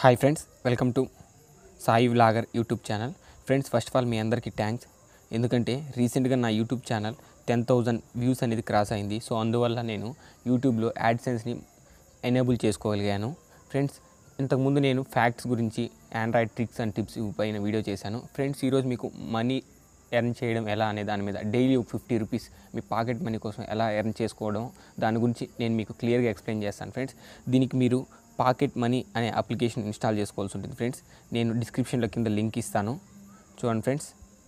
hi friends welcome to Sai vlogger YouTube channel friends first of all మీ అందరికీ thanks ఎందుకంటే రీసెంట్గా నా YouTube channel ten thousand views అనేది క్రాస్ అయింది సో అందువల్ల నేను యూట్యూబ్లో యాడ్సెన్స్ని ఎనేబుల్ చేసుకోగలిగాను ఫ్రెండ్స్ ఇంతకుముందు నేను ఫ్యాక్ట్స్ గురించి ఆండ్రాయిడ్ ట్రిక్స్ అండ్ టిప్స్ పైన వీడియో చేశాను ఫ్రెండ్స్ ఈరోజు మీకు మనీ ఎర్న్ చేయడం ఎలా అనే దాని మీద డైలీ ఒక ఫిఫ్టీ రూపీస్ మీ పాకెట్ మనీ కోసం ఎలా ఎర్న్ చేసుకోవడం దాని గురించి నేను మీకు క్లియర్గా ఎక్స్ప్లెయిన్ చేస్తాను ఫ్రెండ్స్ దీనికి మీరు పాకెట్ మనీ అనే అప్లికేషన్ ఇన్స్టాల్ చేసుకోవాల్సి ఉంటుంది ఫ్రెండ్స్ నేను డిస్క్రిప్షన్లో కింద లింక్ ఇస్తాను చూడండి ఫ్రెండ్స్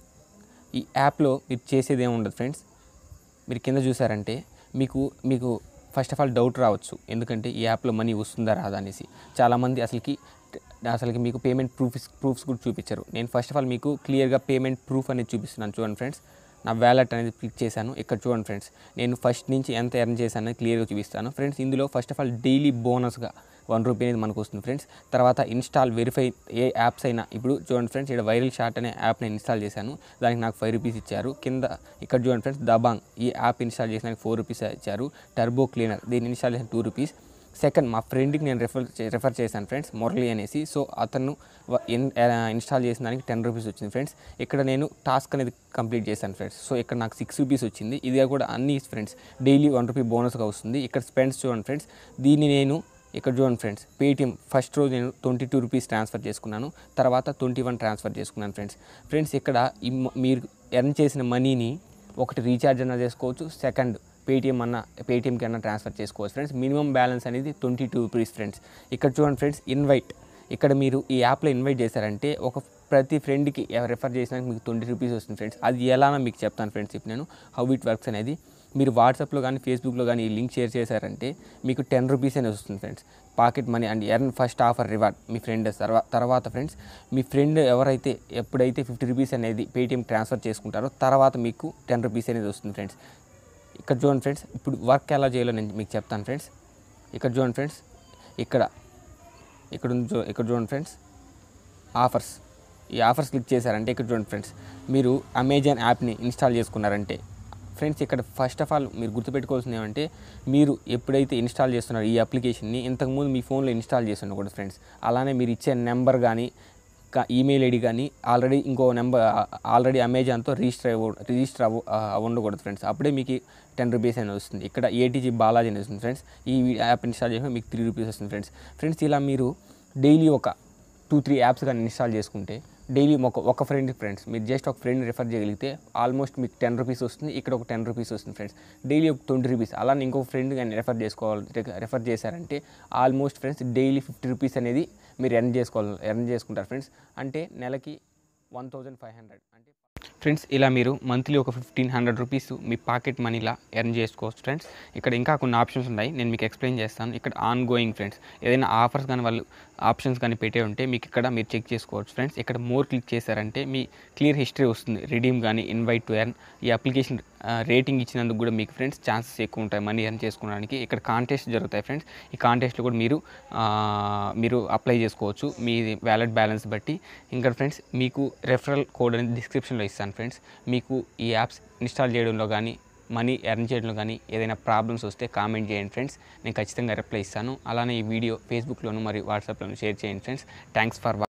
ఈ యాప్లో మీరు చేసేది ఏమి ఉండదు ఫ్రెండ్స్ మీరు కింద చూసారంటే మీకు మీకు ఫస్ట్ ఆఫ్ ఆల్ డౌట్ రావచ్చు ఎందుకంటే ఈ యాప్లో మనీ వస్తుందా రాదా అనేసి చాలామంది అసలుకి అసలుకి మీకు పేమెంట్ ప్రూఫ్స్ ప్రూఫ్స్ కూడా చూపించరు నేను ఫస్ట్ ఆఫ్ ఆల్ మీకు క్లియర్గా పేమెంట్ ప్రూఫ్ అనేది చూపిస్తున్నాను చూడండి ఫ్రెండ్స్ నా వ్యాలెట్ అనేది క్లిక్ చేశాను ఇక్కడ చూడండి ఫ్రెండ్స్ నేను ఫస్ట్ నుంచి ఎంత ఎర్న్ చేశానో క్లియర్గా చూపిస్తాను ఫ్రెండ్స్ ఇందులో ఫస్ట్ ఆఫ్ ఆల్ డైలీ బోనస్గా వన్ రూపీ అనేది మనకు వస్తుంది ఫ్రెండ్స్ తర్వాత ఇన్స్టాల్ వెరిఫై ఏ యాప్స్ అయినా ఇప్పుడు చూడండి ఫ్రెండ్స్ ఇక్కడ వైరల్ షాట్ అనే యాప్ నేను ఇన్స్టాల్ చేశాను దానికి నాకు ఫైవ్ రూపీస్ ఇచ్చారు కింద ఇక్కడ చూడండి ఫ్రెండ్స్ దబాంగ్ ఈ యాప్ ఇన్స్టాల్ చేసిన ఫోర్ రూపీస్ ఇచ్చారు టర్బో క్లీనర్ దీన్ని ఇన్స్టాల్ చేసిన టూ రూపీస్ సెకండ్ మా ఫ్రెండ్కి నేను రెఫర్ చే- రెఫర్ చేశాను ఫ్రెండ్స్ మురళి అనేసి సో అతను వ- ఇన్ ఆ, ఇన్స్టాల్ చేసిన దానికి టెన్ రూపీస్ వచ్చింది ఫ్రెండ్స్ ఇక్కడ నేను టాస్క్ అనేది కంప్లీట్ చేశాను ఫ్రెండ్స్ సో ఇక్కడ నాకు సిక్స్ రూపీస్ వచ్చింది ఇది కూడా అన్ని ఫ్రెండ్స్ డైలీ వన్ రూపీ బోనస్గా వస్తుంది ఇక్కడ స్పెండ్స్ చూడండి ఫ్రెండ్స్ దీన్ని నేను ఇక్కడ చూడండి ఫ్రెండ్స్ పేటిఎం ఫస్ట్ రోజు నేను ట్వంటీ టూ రూపీస్ ట్రాన్స్ఫర్ చేసుకున్నాను తర్వాత ట్వంటీ వన్ ట్రాన్స్ఫర్ చేసుకున్నాను ఫ్రెండ్స్ ఫ్రెండ్స్ ఇక్కడ ఈ మ- మీరు ఎర్న్ చేసిన మనీని ఒకటి రీఛార్జ్ అన్న చేసుకోవచ్చు సెకండ్ పేటిఎం అన్న పేటిఎంకి అన్న ట్రాన్స్ఫర్ చేసుకోవచ్చు ఫ్రెండ్స్ మినిమం బ్యాలెన్స్ అనేది ట్వంటీ టూ రూపీస్ ఫ్రెండ్స్ ఇక్కడ చూడండి ఫ్రెండ్స్ ఇన్వైట్ ఇక్కడ మీరు ఈ యాప్లో ఇన్వైట్ చేశారంటే ఒక ప్రతి ఫ్రెండ్కి రెఫర్ చేసినాక మీకు ట్వంటీ రూపీస్ వస్తుంది ఫ్రెండ్స్ అది ఎలానో మీకు చెప్తాను ఫ్రెండ్స్ ఇప్పుడు నేను హౌ ఇట్ వర్క్స్ అనేది మీరు వాట్సాప్లో కానీ ఫేస్బుక్లో కానీ ఈ లింక్ షేర్ చేశారంటే మీకు టెన్ రూపీస్ అనేది వస్తుంది friends pocket money and earn first offer reward మీ ఫ్రెండ్ తర్వా- తర్వాత ఫ్రెండ్స్ మీ ఫ్రెండ్ ఎవరైతే ఎప్పుడైతే ఫిఫ్టీ రూపీస్ అనేది పేటిఎం ట్రాన్స్ఫర్ చేసుకుంటారో తర్వాత మీకు టెన్ రూపీస్ అనేది వస్తుంది ఫ్రెండ్స్ ఇక్కడ చూడండి ఫ్రెండ్స్ ఇప్పుడు వర్క్ ఎలా చేయాలో నేను మీకు చెప్తాను ఫ్రెండ్స్ ఇక్కడ చూడండి ఫ్రెండ్స్ ఇక్కడ ఇక్కడ ఉంది చూ ఇక్కడ చూడండి ఫ్రెండ్స్ ఆఫర్స్ ఈ ఆఫర్స్ క్లిక్ చేశారంటే ఇక్కడ చూడండి ఫ్రెండ్స్ మీరు అమెజాన్ యాప్ని ఇన్స్టాల్ చేసుకున్నారంటే ఫ్రెండ్స్ ఇక్కడ ఫస్ట్ ఆఫ్ ఆల్ మీరు గుర్తుపెట్టుకోవాల్సింది ఏమంటే మీరు ఎప్పుడైతే ఇన్స్టాల్ చేస్తున్నారో ఈ అప్లికేషన్ని ఇంతకుముందు మీ ఫోన్లో ఇన్స్టాల్ చేసి ఉండకూడదు ఫ్రెండ్స్ అలానే మీరు ఇచ్చే నెంబర్ కానీ ఈమెయిల్ ఐడి కానీ ఆల్రెడీ ఇంకో నెంబర్ ఆల్రెడీ అమెజాన్తో రిజిస్టర్ అవ్వ రిజిస్టర్ అవ్వ అవ్వ ఉండకూడదు ఫ్రెండ్స్ అప్పుడే మీకు టెన్ రూపీస్ అనేది వస్తుంది ఇక్కడ ఏటీజీ బాలాజీ అని వస్తుంది ఫ్రెండ్స్ ఈ యాప్ ఇన్స్టాల్ చేసిన మీకు త్రీ రూపీస్ వస్తుంది ఫ్రెండ్స్ ఫ్రెండ్స్ ఇలా మీరు డైలీ ఒక టూ త్రీ యాప్స్ కానీ ఇన్స్టాల్ చేసుకుంటే డైలీ ఒక ఒక ఫ్రెండ్ ఫ్రెండ్స్ మీరు జస్ట్ ఒక ఫ్రెండ్ రిఫర్ చేయగలిగితే ఆల్మోస్ట్ మీకు టెన్ రూపీస్ వస్తుంది ఇక్కడ ఒక టెన్ రూపీస్ వస్తుంది ఫ్రెండ్స్ డైలీ ఒక ట్వంటీ రూపీస్ అలానే ఇంకో ఫ్రెండ్ కానీ రెఫర్ చేసుకోవాలి రెఫర్ చేశారంటే almost friends daily fifty rupees అనేది మీరు ఎర్న్ చేసుకోవాలి ఎర్న్ చేసుకుంటారు ఫ్రెండ్స్ అంటే నెలకి వన్ థౌజండ్ ఫైవ్ హండ్రెడ్ అంటే ఫ్రెండ్స్ ఇలా మీరు మంత్లీ ఒక ఫిఫ్టీన్ హండ్రెడ్ రూపీస్ మీ పాకెట్ మనీలా ఎర్న్ చేసుకోవచ్చు ఫ్రెండ్స్ ఇక్కడ ఇంకా కొన్ని ఆప్షన్స్ ఉన్నాయి నేను మీకు ఎక్స్ప్లెయిన్ చేస్తాను ఇక్కడ ఆన్ గోయింగ్ ఫ్రెండ్స్ ఏదైనా ఆఫర్స్ కానీ వాళ్ళు ఆప్షన్స్ కానీ పెట్టే ఉంటే మీకు ఇక్కడ మీరు చెక్ చేసుకోవచ్చు ఫ్రెండ్స్ ఇక్కడ మోర్ క్లిక్ చేశారంటే మీ క్లియర్ హిస్టరీ వస్తుంది రిడీమ్ కానీ ఇన్వైట్ టు ఎర్న్ ఈ అప్లికేషన్ రేటింగ్ ఇచ్చినందుకు కూడా మీకు ఫ్రెండ్స్ ఛాన్సెస్ ఎక్కువ ఉంటాయి మనీ ఎర్న్ చేసుకోవడానికి ఇక్కడ కాంటెస్ట్ జరుగుతాయి ఫ్రెండ్స్ ఈ కాంటెస్ట్లో కూడా మీరు ఆ, మీరు అప్లై చేసుకోవచ్చు మీ వ్యాలెట్ బ్యాలెన్స్ బట్టి ఇంకా ఫ్రెండ్స్ మీకు రెఫరల్ కోడ్ అనేది డిస్క్రిప్షన్లో ఇస్తాను ఫ్రెండ్స్ మీకు ఈ యాప్స్ ఇన్స్టాల్ చేయడంలో కానీ మనీ ఎర్న్ చేయడంలో కానీ ఏదైనా ప్రాబ్లమ్స్ వస్తే కామెంట్ చేయండి ఫ్రెండ్స్ నేను ఖచ్చితంగా రిప్లై ఇస్తాను అలానే ఈ వీడియో ఫేస్బుక్లోను మరియు వాట్సాప్లోను షేర్ చేయండి ఫ్రెండ్స్ థ్యాంక్స్ ఫర్